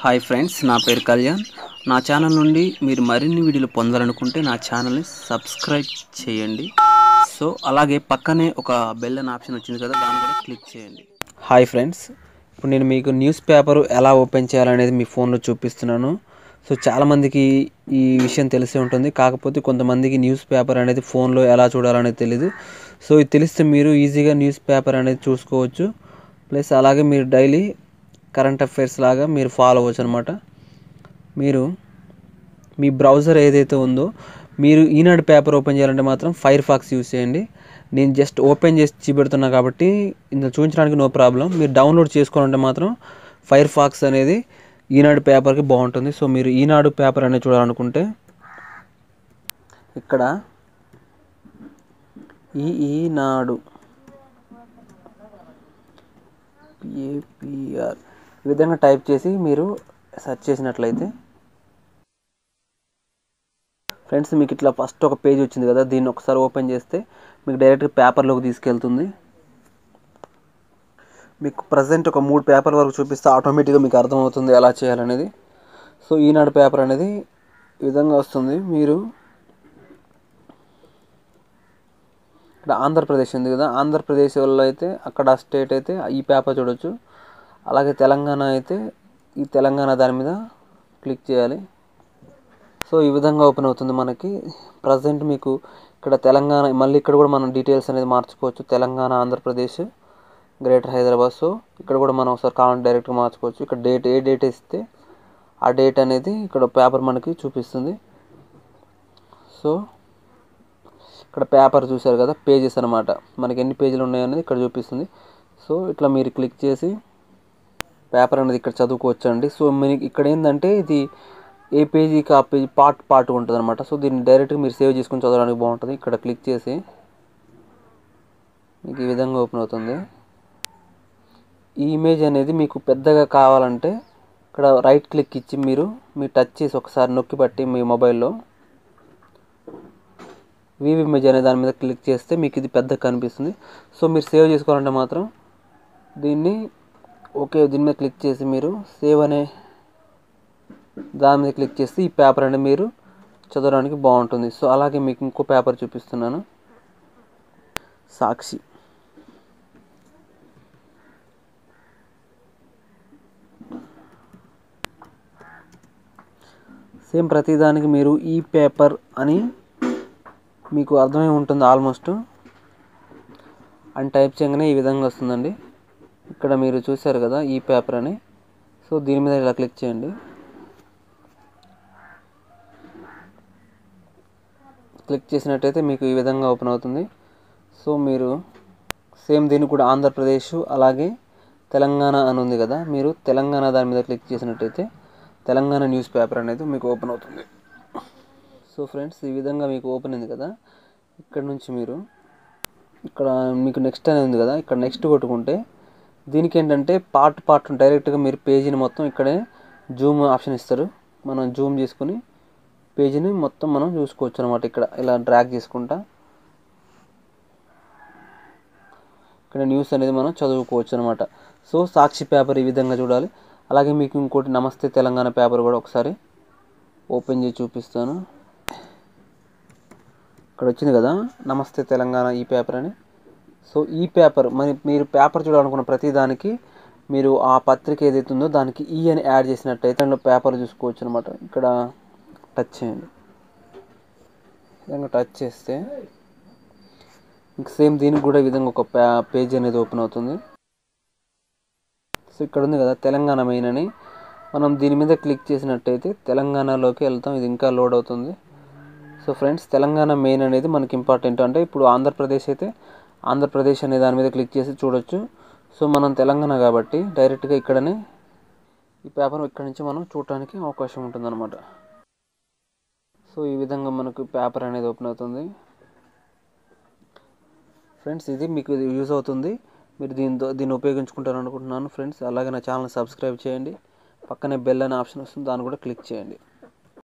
hi friends నా పేరు కళ్యాణ్ నా ఛానల్ నుండి మీరు మరిన్ని వీడియోలు పొందాలనుకుంటే నా ఛానల్ని సబ్స్క్రైబ్ చేయండి సో అలాగే పక్కనే ఒక బెల్ అనే ఆప్షన్ వచ్చింది కదా దాన్ని కూడా క్లిక్ చేయండి హాయ్ ఫ్రెండ్స్ ఇప్పుడు నేను మీకు న్యూస్ పేపర్ ఎలా ఓపెన్ చేయాలనేది మీ ఫోన్లో చూపిస్తున్నాను సో చాలామందికి ఈ విషయం తెలిసే ఉంటుంది కాకపోతే కొంతమందికి న్యూస్ పేపర్ అనేది ఫోన్లో ఎలా చూడాలనేది తెలియదు సో ఇది తెలిస్తే మీరు ఈజీగా న్యూస్ పేపర్ అనేది చూసుకోవచ్చు ప్లస్ అలాగే మీరు డైలీ కరెంట్ అఫైర్స్ లాగా మీరు ఫాలో అవ్వచ్చు అనమాట మీరు మీ బ్రౌజర్ ఏదైతే ఉందో మీరు ఈనాడు పేపర్ ఓపెన్ చేయాలంటే మాత్రం ఫైర్ ఫాక్స్ యూస్ చేయండి నేను జస్ట్ ఓపెన్ చేసి చూపెడుతున్నా కాబట్టి ఇందులో చూపించడానికి నో ప్రాబ్లం మీరు డౌన్లోడ్ చేసుకోవాలంటే మాత్రం ఫైర్ ఫాక్స్ అనేది ఈనాడు పేపర్కి బాగుంటుంది సో మీరు ఈనాడు పేపర్ అనేది చూడాలనుకుంటే ఇక్కడ ఈ ఈనాడు ఏపీఆర్ ఈ విధంగా టైప్ చేసి మీరు సెర్చ్ చేసినట్లయితే ఫ్రెండ్స్ మీకు ఇట్లా ఫస్ట్ ఒక పేజ్ వచ్చింది కదా దీన్ని ఒకసారి ఓపెన్ చేస్తే మీకు డైరెక్ట్గా పేపర్లోకి తీసుకెళ్తుంది మీకు ప్రజెంట్ ఒక మూడు పేపర్ వరకు చూపిస్తే ఆటోమేటిక్గా మీకు అర్థమవుతుంది ఎలా చేయాలనేది సో ఈనాడు పేపర్ అనేది ఈ విధంగా వస్తుంది మీరు ఇక్కడ ఆంధ్రప్రదేశ్ ఉంది కదా ఆంధ్రప్రదేశ్ వాళ్ళు అయితే అక్కడ స్టేట్ అయితే ఈ పేపర్ చూడొచ్చు అలాగే తెలంగాణ అయితే ఈ తెలంగాణ దాని మీద క్లిక్ చేయాలి సో ఈ విధంగా ఓపెన్ అవుతుంది మనకి ప్రజెంట్ మీకు ఇక్కడ తెలంగాణ మళ్ళీ ఇక్కడ కూడా మనం డీటెయిల్స్ అనేది మార్చుకోవచ్చు తెలంగాణ ఆంధ్రప్రదేశ్ గ్రేటర్ హైదరాబాద్ సో ఇక్కడ కూడా మనం ఒకసారి కావాలంటే డైరెక్ట్గా మార్చుకోవచ్చు ఇక్కడ డేట్ ఏ డేట్ ఇస్తే ఆ డేట్ అనేది ఇక్కడ పేపర్ మనకి చూపిస్తుంది సో ఇక్కడ పేపర్ చూసారు కదా పేజెస్ అనమాట మనకి ఎన్ని పేజీలు ఉన్నాయనేది ఇక్కడ చూపిస్తుంది సో ఇట్లా మీరు క్లిక్ చేసి పేపర్ అనేది ఇక్కడ చదువుకోవచ్చు అండి సో మీకు ఇక్కడ ఏంటంటే ఇది ఏ పేజీకి ఆ పేజీ పార్ట్ పార్ట్ ఉంటుంది అనమాట సో దీన్ని డైరెక్ట్గా మీరు సేవ్ చేసుకుని చదవడానికి బాగుంటుంది ఇక్కడ క్లిక్ చేసి మీకు ఈ విధంగా ఓపెన్ అవుతుంది ఈ ఇమేజ్ అనేది మీకు పెద్దగా కావాలంటే ఇక్కడ రైట్ క్లిక్ ఇచ్చి మీరు మీ టచ్ చేసి ఒకసారి నొక్కి పట్టి మీ మొబైల్లో వీవ్ ఇమేజ్ అనే దాని మీద క్లిక్ చేస్తే మీకు ఇది పెద్దగా కనిపిస్తుంది సో మీరు సేవ్ చేసుకోవాలంటే మాత్రం దీన్ని ఓకే దీని మీద క్లిక్ చేసి మీరు సేవ్ అనే దాని మీద క్లిక్ చేస్తే ఈ పేపర్ అనేది మీరు చదవడానికి బాగుంటుంది సో అలాగే మీకు ఇంకో పేపర్ చూపిస్తున్నాను సాక్షి సేమ్ ప్రతిదానికి మీరు ఈ పేపర్ అని మీకు అర్థమై ఉంటుంది ఆల్మోస్ట్ అని టైప్ చేయగానే ఈ విధంగా వస్తుందండి ఇక్కడ మీరు చూశారు కదా ఈ పేపర్ అని సో దీని మీద ఇలా క్లిక్ చేయండి క్లిక్ చేసినట్టయితే మీకు ఈ విధంగా ఓపెన్ అవుతుంది సో మీరు సేమ్ దీనికి కూడా ఆంధ్రప్రదేశ్ అలాగే తెలంగాణ అని ఉంది కదా మీరు తెలంగాణ దాని మీద క్లిక్ చేసినట్టయితే తెలంగాణ న్యూస్ పేపర్ అనేది మీకు ఓపెన్ అవుతుంది సో ఫ్రెండ్స్ ఈ విధంగా మీకు ఓపెన్ అయింది కదా ఇక్కడ నుంచి మీరు ఇక్కడ మీకు నెక్స్ట్ అనేది ఉంది కదా ఇక్కడ నెక్స్ట్ కొట్టుకుంటే దీనికి ఏంటంటే పార్ట్ పార్ట్ డైరెక్ట్గా మీరు పేజీని మొత్తం ఇక్కడే జూమ్ ఆప్షన్ ఇస్తారు మనం జూమ్ చేసుకుని పేజీని మొత్తం మనం చూసుకోవచ్చు అనమాట ఇక్కడ ఇలా డ్రాగ్ చేసుకుంటా ఇక్కడ న్యూస్ అనేది మనం చదువుకోవచ్చు అనమాట సో సాక్షి పేపర్ ఈ విధంగా చూడాలి అలాగే మీకు ఇంకోటి నమస్తే తెలంగాణ పేపర్ కూడా ఒకసారి ఓపెన్ చేసి చూపిస్తాను ఇక్కడ వచ్చింది కదా నమస్తే తెలంగాణ ఈ పేపర్ అని సో ఈ పేపర్ మరి మీరు పేపర్ చూడాలనుకున్న ప్రతి దానికి మీరు ఆ పత్రిక ఏదైతే ఉందో దానికి ఈ అని యాడ్ చేసినట్టయితే అందులో పేపర్ చూసుకోవచ్చు అనమాట ఇక్కడ టచ్ చేయండి విధంగా టచ్ చేస్తే ఇంక సేమ్ దీనికి కూడా ఈ విధంగా ఒక పేజ్ అనేది ఓపెన్ అవుతుంది సో ఇక్కడ ఉంది కదా తెలంగాణ మెయిన్ అని మనం దీని మీద క్లిక్ చేసినట్టయితే తెలంగాణలోకి వెళ్తాం ఇది ఇంకా లోడ్ అవుతుంది సో ఫ్రెండ్స్ తెలంగాణ మెయిన్ అనేది మనకి ఇంపార్టెంట్ అంటే ఇప్పుడు ఆంధ్రప్రదేశ్ అయితే ఆంధ్రప్రదేశ్ అనే దాని మీద క్లిక్ చేసి చూడొచ్చు సో మనం తెలంగాణ కాబట్టి డైరెక్ట్గా ఇక్కడనే ఈ పేపర్ ఇక్కడ నుంచి మనం చూడటానికి అవకాశం ఉంటుందన్నమాట సో ఈ విధంగా మనకు పేపర్ అనేది ఓపెన్ అవుతుంది ఫ్రెండ్స్ ఇది మీకు ఇది యూజ్ అవుతుంది మీరు దీంతో దీన్ని ఉపయోగించుకుంటారు అనుకుంటున్నాను ఫ్రెండ్స్ అలాగే నా ఛానల్ సబ్స్క్రైబ్ చేయండి పక్కనే బెల్ అనే ఆప్షన్ వస్తుంది దాన్ని కూడా క్లిక్ చేయండి